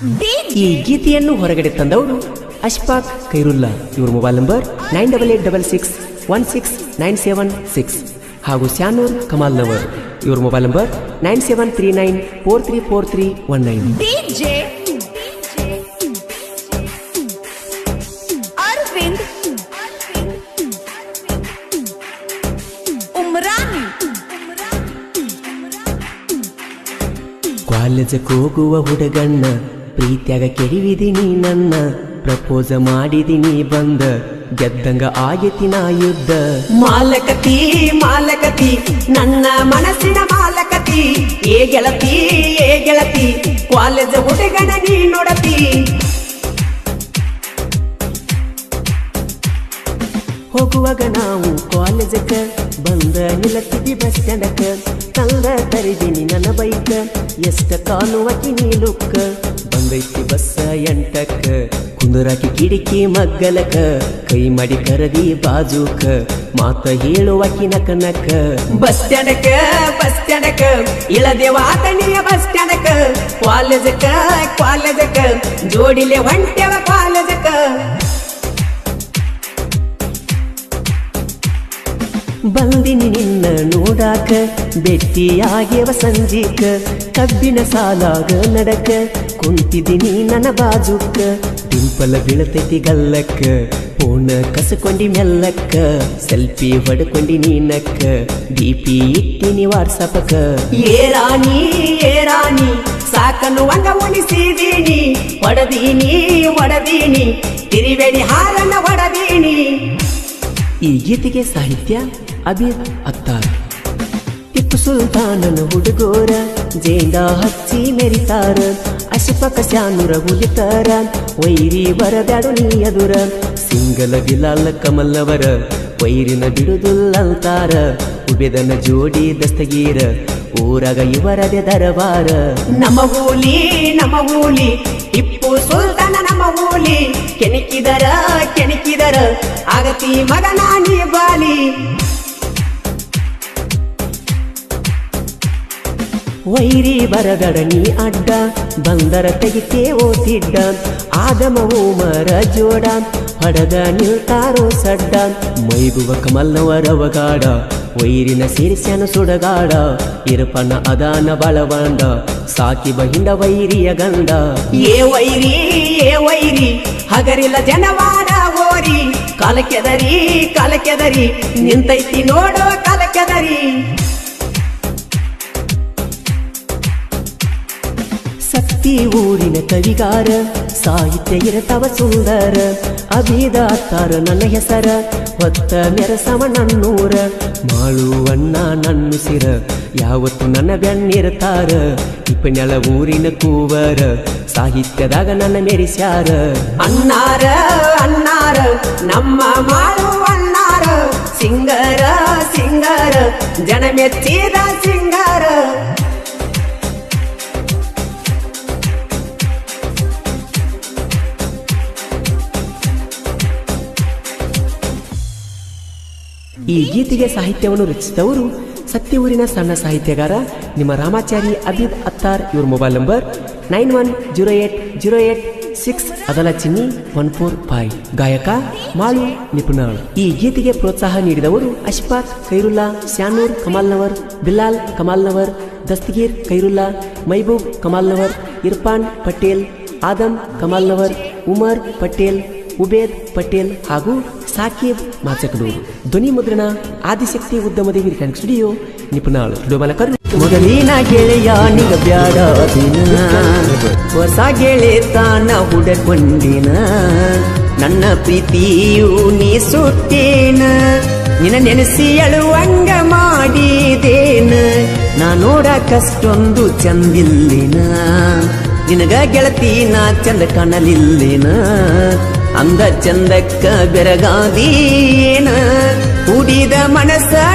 ಈ ಗೀತೆಯನ್ನು ಹೊರಗಡೆ ತಂದವರು ಅಶ್ಫಾಕ್ ಖೈರುಲ್ಲಾ ಇವ್ರ mobile number nine double eight double six one six nine seven six ಹಾಗೂ ಸ್ಯಾನೂರ್ ಕಮಾಲ್ ನವರ್ ಇವ್ರ mobile number nine seven three nine four three four three one nine DJ Arvind Umrani ಕಾಲೇಜಕ್ಕೆ ಹೋಗುವ ಹುಡುಗಣ್ಣ ಪ್ರೀತ್ಯಾಗ ಕೆಡವಿದಿನಿ ನನ್ನ ಪ್ರಪೋಸ ಮಾಡಿದಿನಿ ಬಂದ ಗೆದ್ದಂಗ ಆಗೇತಿ ನಾ ಯುದ್ಧ ಮಾಲಕತಿ ಮಾಲಕತಿ ನನ್ನ ಮನಸ್ಸಿನ ಮಾಲಕತಿ ಏ ಗೆಳತಿ ಏ ಗೆಳತಿ ಕಾಲೇಜ ಹುಡುಗನ ನೀ ನೋಡತಿ ಹೋಗುವಾಗ ನಾವು ಕಾಲೇಜಕ್ಕ ಬಂದ ನಿಲತ್ತಿದ್ದಿ ಬಸ್ ಸ್ಟ್ಯಾಂಡಕ್ಕ ತಂದ ತರಿದಿನಿ ನನ್ನ ಬೈಕ ಎಷ್ಟ ಕಾಣುವಕಿ ನೀ ಲುಕ್ಕ ಬಂದೈತಿ ಬಸ್ಸ ಎಂಟಕ್ಕ ಕುಂದರಾಕಿ ಕಿಡಿಕಿ ಮಗ್ಗಲಕ ಕೈ ಮಾಡಿ ಕರದಿ ಬಾಜೂಕ ಮಾತ ಹೇಳುವಕಿ ನಕ ನಕ ಬಸ್ ಸ್ಟ್ಯಾಂಡಕ್ಕ ಬಸ್ ಸ್ಟ್ಯಾಂಡಕ್ಕ ಇಳದೇವ ಆತನಿಯ ಬಸ್ ಸ್ಟ್ಯಾಂಡಕ್ಕ ಕಾಲೇಜಕ್ಕ ಕಾಲೇಜಕ್ಕ ಜೋಡಿಲೆ ಹೊಂಟೆವ ಕಾಲೇಜಕ್ಕ ಬಂದಿನಿ ನಿನ್ನ ನೋಡಾಕ ಬೆಟ್ಟಿಯಾಗ್ಯವ ಸಂಜೀಕ ಕಬ್ಬಿನ ಸಾಲಾಗ ನಡಕ ಕುಂತಿದ್ದೀನಿ ನನ್ನ ಬಾಜುಕ್ಕ ಟಿಂಪಲ ಬೀಳತೈತಿ ಗಲ್ಲಕ್ಕ ಫೋನ ಕಸಕೊಂಡಿ ಮೆಲ್ಲಕ್ಕ ಸೆಲ್ಫಿ ಹೊಡ್ಕೊಂಡಿ ನೀನಕ್ಕ ಡಿಪಿ ಇಟ್ಟಿನಿ ವಾಟ್ಸಪ್ಕ ಏ ರಾಣಿ ಏ ರಾಣಿ ಸಾಕನ್ನು ಅಂಗ ಉಣಿಸಿದೀನಿ ಹೊಡದೀನಿ ಹೊಡದೀನಿ ತಿರಿಬೇಡಿ ಹಾರನ್ನ ಹೊಡದೀನಿ ಈ ಗೀತೆಗೆ ಸಾಹಿತ್ಯ ಅಬೀರ್ ಅತ್ತಾರ್ ಟಿಪ್ಪು ಸುಲ್ತಾನನ ಹುಡುಗೋರ ಜೇಂಡ ಹಚ್ಚಿ ಮೆರಿತಾರ ಅಶಫಕ ಶಾನುರ ಹುಲಿತಾರ ವೈರಿ ಬರದಾಡು ನೀ ಎದುರ ಸಿಂಗಲ ಬಿಲಾಲ್ ಕಮಲ್ಲವರ ವೈರಿನ ಬಿಡುದುಲ್ಲಂತಾರ ಉಬೆದನ ಜೋಡಿ ದಸ್ತಗೀರ ಊರಾಗ ಇವರದೆ ದರಬಾರ ನಮ್ಮ ಹೂಲಿ ನಮ್ಮ ಹೂಲಿ ಟಿಪ್ಪು ಸುಲ್ತಾನ ನಮ್ಮ ಹೂಲಿ ಕೆಣಕಿದರ ಕೆಣಕಿದರ ಆಗತಿ ಮಗನ ನೀ ಬಾಲಿ ವೈರಿ ಬರದಡ ನೀ ಅಡ್ಡ ಬಂದರ ತೆಗಿತೇ ಓತಿಡ್ಡ ಆದಮ ಓಮರ ಜೋಡ ಹೊಡದ ನಿಲ್ತಾರೋ ಸಡ್ಡ ಮೈಗುವ ಕಮಲ್ನವರವಗಾಡ ವೈರಿನ ಸಿರಿಸ್ಯನ ಸುಡಗಾಡ ಇರಪನ ಅದಾನ ಬಳವಾಂಡ ಸಾಕಿ ಬಹಿಂದ ವೈರಿಯ ಗಂಡ ಏ ವೈರಿ ಏ ವೈರಿ ಹಗರಿಲ್ಲ ಜನವಾಡ ಓರಿ ಕಾಲಕ್ಕೆದರಿ ಕಾಲಕ್ಕೆದರಿ ನಿಂತೈತಿ ನೋಡೋ ಕಾಲಕ್ಕೆದರಿ ಸತ್ತಿ ಊರಿನ ಕವಿಗಾರ ಸಾಹಿತ್ಯ ಇರತವ ಸುಂದರ ಅಭಿದ ಅತ್ತಾರ ನನ್ನ ಹೆಸರ ಹೊತ್ತ ಮೆರಸವ ನನ್ನೂರ ಮಾಳುವಣ್ಣ ನನ್ನುಸಿರ ಯಾವತ್ತು ನನ್ನ ಬೆನ್ನಿರ್ತಾರ ಇಪ್ಪನೆಳ ಊರಿನ ಕೂವರ ಸಾಹಿತ್ಯದಾಗ ನನ್ನ ಮೆರಿಸ್ಯಾರ ಅಣ್ಣಾರ ಅಣ್ಣಾರ ನಮ್ಮ ಮಾಳು ಅಣ್ಣಾರ ಸಿಂಗರ ಸಿಂಗರ ಜನ ಮೆಚ್ಚಿದ ಸಿಂಗರ ಈ ಗೀತೆಗೆ ಸಾಹಿತ್ಯವನ್ನು ರಚಿಸಿದವರು ಸತ್ಯ ಊರಿನ ಸಣ್ಣ ಸಾಹಿತ್ಯಗಾರ ನಿಮ್ಮ ರಾಮಾಚಾರಿ ಅಬೀದ್ ಅತ್ತಾರ್ ಇವ್ರ mobile number nine one zero eight zero eight six ಅದಲ ಚಿನ್ನಿ ಒನ್ ಫೋರ್ ಫೈವ್ ಗಾಯಕ ಮಾಳು ನಿಪುಣಾಳ್ ಈ ಗೀತೆಗೆ ಪ್ರೋತ್ಸಾಹ ನೀಡಿದವರು ಅಶ್ಫಾಕ್ ಖೈರುಲ್ಲಾ ಶಾನೂರ್ ಕಮಾಲ್ನವರ್ ಬಿಲಾಲ್ ಕಮಾಲ್ನವರ್ ದಸ್ತಗೀರ್ ಖೈರುಲ್ಲಾ ಮೈಬೂಬ್ ಕಮಾಲ್ನವರ್ ಇರ್ಫಾನ್ ಪಟೇಲ್ ಆದಮ್ ಕಮಾಲ್ನವರ್ ಉಮರ್ ಪಟೇಲ್ ಉಬೇದ್ ಪಟೇಲ್ ಹಾಗೂ ಸಾಕೀಬ್ ಮಾಚಕಡೂರು ಧ್ವನಿ ಮುದ್ರಣ ಆದಿಶಕ್ತಿ ಉದ್ಯಮದ ಹಿರಿಕನ್ ಸ್ಟುಡಿಯೋ ನಿಪುಣಾಳು ಸ್ಟುಡಿಯೋ ಮಲಕರು ಮೊದಲಿನ ಗೆಳೆಯ ನಿಗ ಬ್ಯಾಡ ದಿನ ಹೊಸ ಗೆಳೆತಾನ ಹುಡಕೊಂಡಿನ ನನ್ನ ಪ್ರೀತಿಯು ನೀ ಸುಟ್ಟೇನ ನಿನ್ನ ನೆನೆಸಿ ಅಳುವಂಗ ಮಾಡಿದೇನ ನಾ ನೋಡಕಷ್ಟೊಂದು ಚಂದಿಲ್ಲಿನ ನಿನಗ ಗೆಳತಿ ನಾ ಚಂದ ಕಾಣಲಿಲ್ಲಿನ ಅಂದ ಚಂದಕ್ಕ ಬೆರಗಾದೀನ ಕುಡಿದ ಮನಸ್ಸ